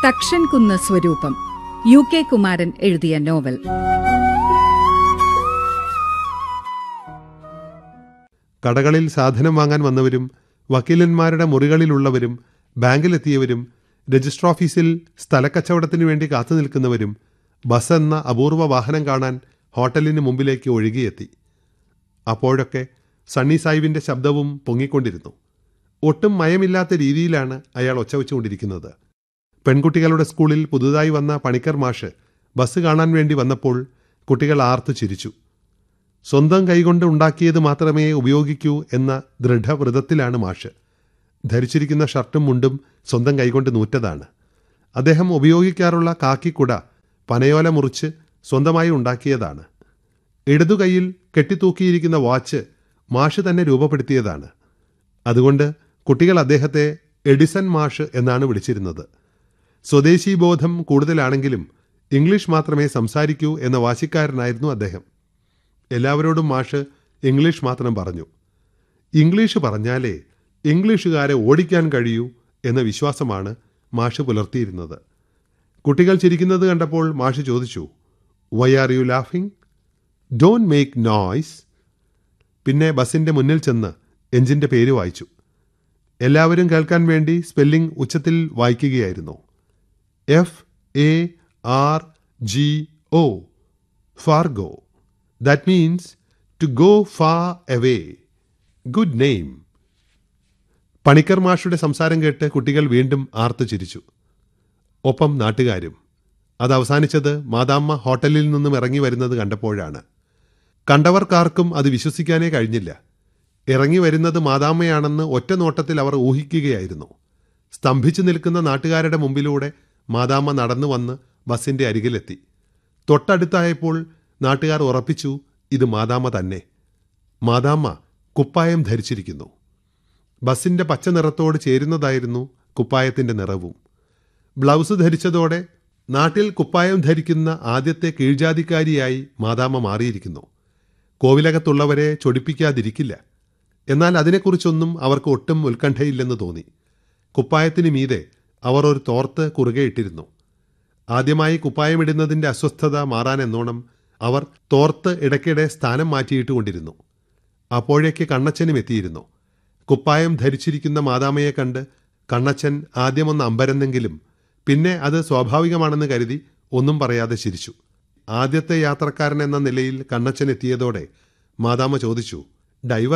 തക്ഷൻ കുന്ന് സ്വരൂപം U K Kumaran എഴുതിയ നോവൽ കടകളിൽ സാധനം വാങ്ങാൻ വന്നവരും വക്കീലന്മാരുടെ മുറികളിലുള്ളവരും ബാങ്കിലെത്തിയവരും രജിസ്റ്റർ ഓഫീസിൽ സ്ഥലക്കച്ചവടത്തിനു വേണ്ടി കാത്തു നിൽക്കുന്നവരും ബസ് എന്ന അപൂർവ വാഹനം കാണാൻ ഹോട്ടലിന് മുമ്പിലേക്ക് ഒഴുകിയെത്തി അപ്പോഴൊക്കെ സണ്ണി സാഹിബിന്റെ ശബ്ദവും പൊങ്ങിക്കൊണ്ടിരുന്നു ഒട്ടും മയമില്ലാത്ത രീതിയിലാണ് അയാൾ ഒച്ചവെച്ചുകൊണ്ടിരിക്കുന്നത് പെൺകുട്ടികളുടെ സ്കൂളിൽ പുതുതായി വന്ന പണിക്കർ മാഷ് ബസ് കാണാൻ വേണ്ടി വന്നപ്പോൾ കുട്ടികൾ ആർത്തു ചിരിച്ചു സ്വന്തം കൈകൊണ്ട് ഉണ്ടാക്കിയത് മാത്രമേ ഉപയോഗിക്കൂ എന്ന ദൃഢവ്രതത്തിലാണ് മാഷ് ധരിച്ചിരിക്കുന്ന ഷർട്ടും മുണ്ടും സ്വന്തം കൈകൊണ്ട് നൂറ്റതാണ് അദ്ദേഹം ഉപയോഗിക്കാറുള്ള കാക്കിക്കുട പനയോല മുറിച്ച് സ്വന്തമായി ഉണ്ടാക്കിയതാണ് ഇടതു കൈയിൽ കെട്ടിത്തൂക്കിയിരിക്കുന്ന വാച്ച് മാഷ് തന്നെ രൂപപ്പെടുത്തിയതാണ് അതുകൊണ്ട് കുട്ടികൾ അദ്ദേഹത്തെ എഡിസൺ മാഷ് എന്നാണ് വിളിച്ചിരുന്നത് സ്വദേശി ബോധം കൂടുതലാണെങ്കിലും ഇംഗ്ലീഷ് മാത്രമേ സംസാരിക്കൂ എന്ന വാശിക്കാരനായിരുന്നു അദ്ദേഹം എല്ലാവരോടും മാഷ് ഇംഗ്ലീഷ് മാത്രം പറഞ്ഞു ഇംഗ്ലീഷ് പറഞ്ഞാലേ ഇംഗ്ലീഷുകാരെ ഓടിക്കാൻ കഴിയൂ എന്ന വിശ്വാസമാണ് മാഷ് പുലർത്തിയിരുന്നത് കുട്ടികൾ ചിരിക്കുന്നത് കണ്ടപ്പോൾ മാഷ് ചോദിച്ചു why are you laughing don't make noise പിന്നെ ബസിന്റെ മുന്നിൽ ചെന്ന് എഞ്ചിന്റെ പേര് വായിച്ചു എല്ലാവരും കേൾക്കാൻ വേണ്ടി സ്പെല്ലിംഗ് ഉച്ചത്തിൽ വായിക്കുകയായിരുന്നു F A R G O Fargo that means to go far away good name Panicker മാഷുടെ സംസാരം കേട്ട് കുട്ടികൾ വീണ്ടും ആർത്തു ചിരിച്ചു ഒപ്പം നാട്ടുകാരും അത് അവസാനിച്ചത് മാതാമ്മ ഹോട്ടലിൽ നിന്നും ഇറങ്ങി വരുന്നത് കണ്ടപ്പോഴാണ് കണ്ടവർക്കാർക്കും അത് വിശ്വസിക്കാനേ കഴിഞ്ഞില്ല ഇറങ്ങി വരുന്നത് മാതാമ്മയാണെന്ന് ഒറ്റ നോട്ടത്തിൽ അവർ ഊഹിക്കുകയായിരുന്നു സ്തംഭിച്ചു നിൽക്കുന്ന നാട്ടുകാരുടെ മുമ്പിലൂടെ മാതാമ്മ നടന്നു വന്ന് ബസിന്റെ അരികിലെത്തി തൊട്ടടുത്തായപ്പോൾ നാട്ടുകാർ ഉറപ്പിച്ചു ഇത് മാതാമ്മ തന്നെ മാതാമ്മ കുപ്പായം ധരിച്ചിരിക്കുന്നു ബസിന്റെ പച്ച നിറത്തോട് ചേരുന്നതായിരുന്നു കുപ്പായത്തിന്റെ നിറവും ബ്ലൗസ് ധരിച്ചതോടെ നാട്ടിൽ കുപ്പായം ധരിക്കുന്ന ആദ്യത്തെ കീഴ്ജാതിക്കാരിയായി മാതാമ്മ മാറിയിരിക്കുന്നു കോവിലകത്തുള്ളവരെ ചൊടിപ്പിക്കാതിരിക്കില്ല എന്നാൽ അതിനെക്കുറിച്ചൊന്നും അവർക്ക് ഒട്ടും ഉത്കണ്ഠയില്ലെന്ന് തോന്നി കുപ്പായത്തിന് മീതെ അവർ ഒരു തോർത്ത് കുറുകെ ഇട്ടിരുന്നു ആദ്യമായി കുപ്പായമിടുന്നതിന്റെ അസ്വസ്ഥത മാറാനെന്നോണം അവർ തോർത്ത് ഇടയ്ക്കിടെ സ്ഥാനം മാറ്റിയിട്ടുകൊണ്ടിരുന്നു അപ്പോഴേക്ക് കണ്ണച്ചനും എത്തിയിരുന്നു കുപ്പായം ധരിച്ചിരിക്കുന്ന മാതാമയെ കണ്ട് കണ്ണച്ചൻ ആദ്യമൊന്ന് അമ്പരന്നെങ്കിലും പിന്നെ അത് സ്വാഭാവികമാണെന്ന് കരുതി ഒന്നും പറയാതെ ചിരിച്ചു ആദ്യത്തെ യാത്രക്കാരൻ എന്ന നിലയിൽ കണ്ണച്ചൻ എത്തിയതോടെ മാതാമ ചോദിച്ചു ഡൈവർ